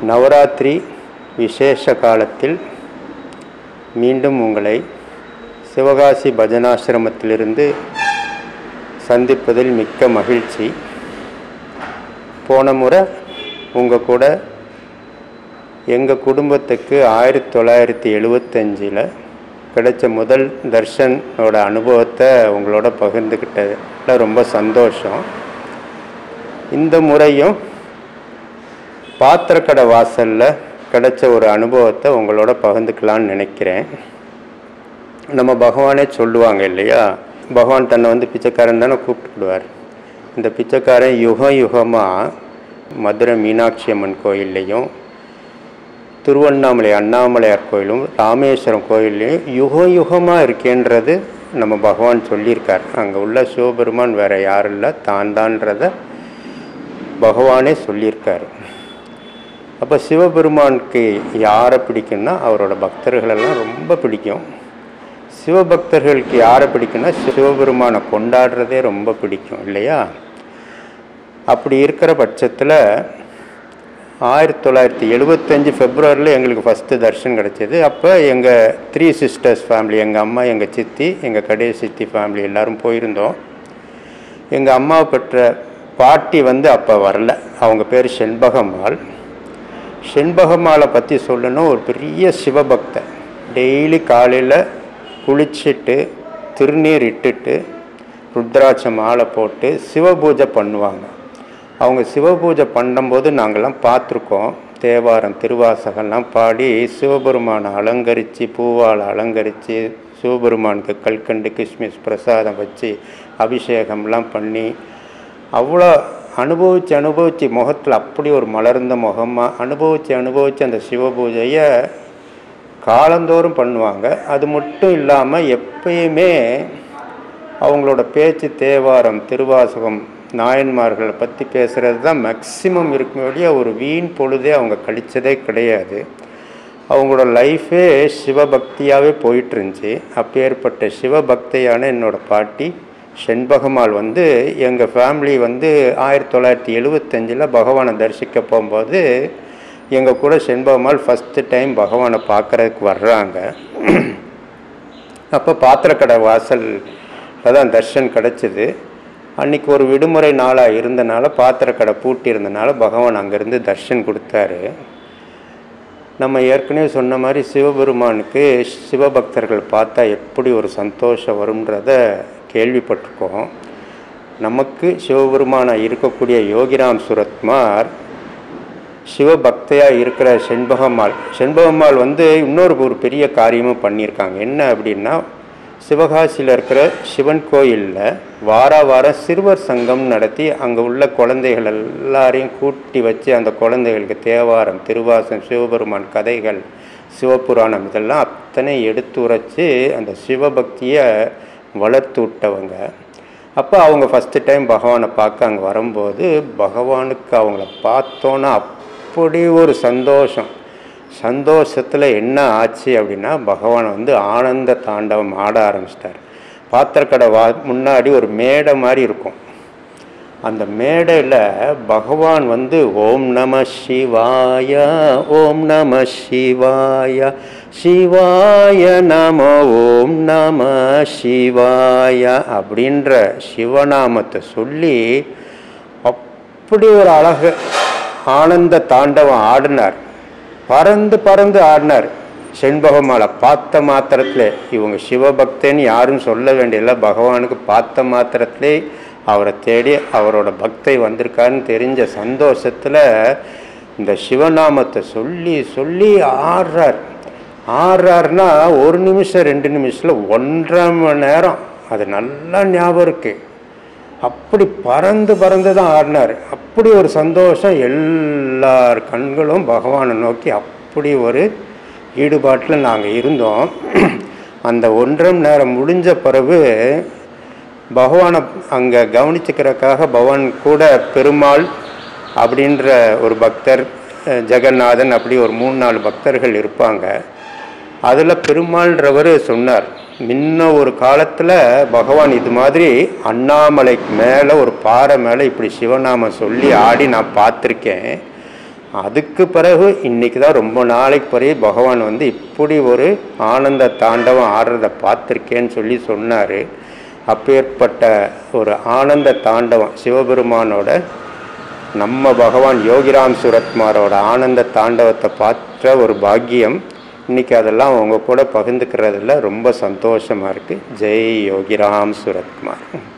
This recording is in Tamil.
நவராத்திரி விசேஷ காலத்தில் மீண்டும் உங்களை சிவகாசி பஜனாசிரமத்திலிருந்து சந்திப்பதில் மிக்க மகிழ்ச்சி போன முறை உங்கள் கூட எங்கள் குடும்பத்துக்கு ஆயிரத்தி தொள்ளாயிரத்தி எழுபத்தஞ்சில் கிடைச்ச முதல் தர்ஷனோட அனுபவத்தை உங்களோட பகிர்ந்துக்கிட்டதில் ரொம்ப சந்தோஷம் இந்த முறையும் பாத்திரக்கடை வாசலில் கிடைச்ச ஒரு அனுபவத்தை உங்களோட பகிர்ந்துக்கலான்னு நினைக்கிறேன் நம்ம பகவானே சொல்லுவாங்க இல்லையா பகவான் தன்னை வந்து பிச்சைக்காரன் தானே கூப்பிட்டுடுவார் இந்த பிச்சைக்காரன் யுக யுகமாக மதுரை மீனாட்சி அம்மன் கோயில்லையும் திருவண்ணாமலை அண்ணாமலையார் கோயிலும் ராமேஸ்வரம் கோயில்லையும் யுக யுகமாக இருக்கேன்றது நம்ம பகவான் சொல்லியிருக்கார் அங்கே உள்ள சிவபெருமான் வேற யாரும் இல்லை தான் தான்றத பகவானே சொல்லியிருக்காரு அப்போ சிவபெருமானுக்கு யாரை பிடிக்கும்னா அவரோட பக்தர்களெல்லாம் ரொம்ப பிடிக்கும் சிவபக்தர்களுக்கு யாரை பிடிக்கும்னா சிவபெருமானை கொண்டாடுறதே ரொம்ப பிடிக்கும் இல்லையா அப்படி இருக்கிற பட்சத்தில் ஆயிரத்தி தொள்ளாயிரத்தி எழுபத்தஞ்சி ஃபெப்ரவரியில் எங்களுக்கு ஃபஸ்ட்டு தர்ஷன் கிடச்சிது அப்போ எங்கள் த்ரீ சிஸ்டர்ஸ் ஃபேமிலி எங்கள் அம்மா எங்கள் சித்தி எங்கள் கடைய சித்தி ஃபேமிலி எல்லோரும் போயிருந்தோம் எங்கள் அம்மா பெற்ற பாட்டி வந்து அப்போ வரல அவங்க பேர் செண்பகம்மாள் செண்பகம்மாளை பற்றி சொல்லணும் ஒரு பெரிய சிவபக்தர் டெய்லி காலையில் குளிச்சுட்டு திருநீர் இட்டுட்டு ருத்ராட்ச மாலை போட்டு சிவபூஜை பண்ணுவாங்க அவங்க சிவபூஜை பண்ணும்போது நாங்கள்லாம் பார்த்துருக்கோம் தேவாரம் திருவாசகம்லாம் பாடி சிவபெருமானை அலங்கரித்து பூவால் அலங்கரித்து சிவபெருமானுக்கு கல்கண்டு கிஸ்மிஸ் பிரசாதம் வச்சு அபிஷேகம்லாம் பண்ணி அவ்வளோ அனுபவித்து அனுபவித்து முகத்தில் அப்படி ஒரு மலர்ந்த முகமாக அனுபவித்து அனுபவித்து அந்த சிவபூஜையை காலந்தோறும் பண்ணுவாங்க அது மட்டும் இல்லாமல் எப்பயுமே அவங்களோட பேச்சு தேவாரம் திருவாசகம் நாயன்மார்களை பற்றி பேசுகிறது தான் மேக்சிமம் இருக்கும்போதே ஒரு வீண் பொழுதே அவங்க கழித்ததே கிடையாது அவங்களோட லைஃபே சிவபக்தியாகவே போயிட்டு இருந்துச்சு அப்பேற்பட்ட சிவபக்தியான என்னோடய பாட்டி செண்பகமால் வந்து எங்கள் ஃபேமிலி வந்து ஆயிரத்தி தொள்ளாயிரத்தி எழுபத்தஞ்சில் பகவானை தரிசிக்க போகும்போது எங்கள் கூட செண்பகமால் ஃபஸ்ட்டு டைம் பகவானை பார்க்குறதுக்கு வர்றாங்க அப்போ பாத்திரக்கடை வாசலில் தான் தர்ஷன் கிடச்சிது அன்றைக்கி ஒரு விடுமுறை நாளாக இருந்தனால பாத்திரக்கடை பூட்டி இருந்தனால பகவான் அங்கேருந்து தர்ஷன் கொடுத்தாரு நம்ம ஏற்கனவே சொன்ன மாதிரி சிவபெருமானுக்கு சிவபக்தர்கள் பார்த்தா எப்படி ஒரு சந்தோஷம் வரும்ன்றத கேள்விப்பட்டிருக்கோம் நமக்கு சிவபெருமானாக இருக்கக்கூடிய யோகிராம் சுரத்மார் சிவபக்தையாக இருக்கிற செண்பகம்மாள் செண்பகம்மாள் வந்து இன்னொரு ஒரு பெரிய காரியமும் பண்ணியிருக்காங்க என்ன அப்படின்னா சிவகாசியில் இருக்கிற சிவன் கோயிலில் வார வாரம் சிறுவர் சங்கம் நடத்தி அங்கே உள்ள குழந்தைகள் எல்லாரையும் கூட்டி வச்சு அந்த குழந்தைகளுக்கு தேவாரம் திருவாசம் சிவபெருமான் கதைகள் சிவபுராணம் இதெல்லாம் அத்தனை எடுத்து உரைச்சி அந்த சிவபக்தியை வளர்த்து விட்டவங்க அப்போ அவங்க ஃபஸ்ட்டு டைம் பகவானை பார்க்க அங்கே வரும்போது பகவானுக்கு அவங்கள பார்த்தோன்னா அப்படி ஒரு சந்தோஷம் சந்தோஷத்தில் என்ன ஆச்சு அப்படின்னா பகவான் வந்து ஆனந்த தாண்டவம் ஆட ஆரம்பிச்சிட்டார் பாத்திரக்கடை வா முன்னாடி ஒரு மேடை மாதிரி இருக்கும் அந்த மேடையில் பகவான் வந்து ஓம் நம சிவாய ஓம் நம சிவாய சிவாய நம ஓம் நம சிவாய அப்படின்ற சிவநாமத்தை சொல்லி அப்படி ஒரு அழகு ஆனந்த தாண்டவம் ஆடினார் பறந்து பறந்து ஆடினார் செண்பகமாலை பார்த்த மாத்திரத்தில் இவங்க சிவபக்தன்னு யாரும் சொல்ல வேண்டியதில்ல பகவானுக்கு பார்த்த மாத்திரத்திலே அவரை தேடி அவரோட பக்தை வந்திருக்காருன்னு தெரிஞ்ச சந்தோஷத்தில் இந்த சிவநாமத்தை சொல்லி சொல்லி ஆடுறார் ஆடுறாருன்னா ஒரு நிமிஷம் ரெண்டு நிமிஷத்தில் ஒன்றரை மணி நேரம் அது நல்லா ஞாபகம் இருக்குது அப்படி பறந்து பறந்து தான் ஆடினார் அப்படி ஒரு சந்தோஷம் எல்லார் கண்களும் பகவானை நோக்கி அப்படி ஒரு ஈடுபாட்டில் நாங்கள் இருந்தோம் அந்த ஒன்றரை மணி நேரம் முடிஞ்ச பிறகு பகவானை அங்கே கவனிச்சுக்கிறதுக்காக பகவான் கூட பெருமாள் அப்படின்ற ஒரு பக்தர் அஹ், ஜெகநாதன் அப்படி ஒரு மூணு நாலு பக்தர்கள் இருப்பாங்க அதில் பெருமாள்ன்றவர் சொன்னார் முன்ன ஒரு காலத்தில் பகவான் இது மாதிரி அண்ணாமலைக்கு மேலே ஒரு பாறை மேலே இப்படி சிவநாமம் சொல்லி ஆடி நான் பார்த்துருக்கேன் அதுக்கு பிறகு இன்னைக்கு தான் ரொம்ப நாளைக்கு பிறகு பகவான் வந்து இப்படி ஒரு ஆனந்த தாண்டவம் ஆடுறத பார்த்துருக்கேன்னு சொல்லி சொன்னார் அப்பேற்பட்ட ஒரு ஆனந்த தாண்டவம் சிவபெருமானோட நம்ம பகவான் யோகிராம் சுரத்குமாரோட ஆனந்த தாண்டவத்தை பார்த்த ஒரு பாக்கியம் இன்னைக்கு அதெல்லாம் உங்க கூட பகிர்ந்துக்கிறதுல ரொம்ப சந்தோஷமாக இருக்குது ஜெய் யோகிராம் சுரத்குமார்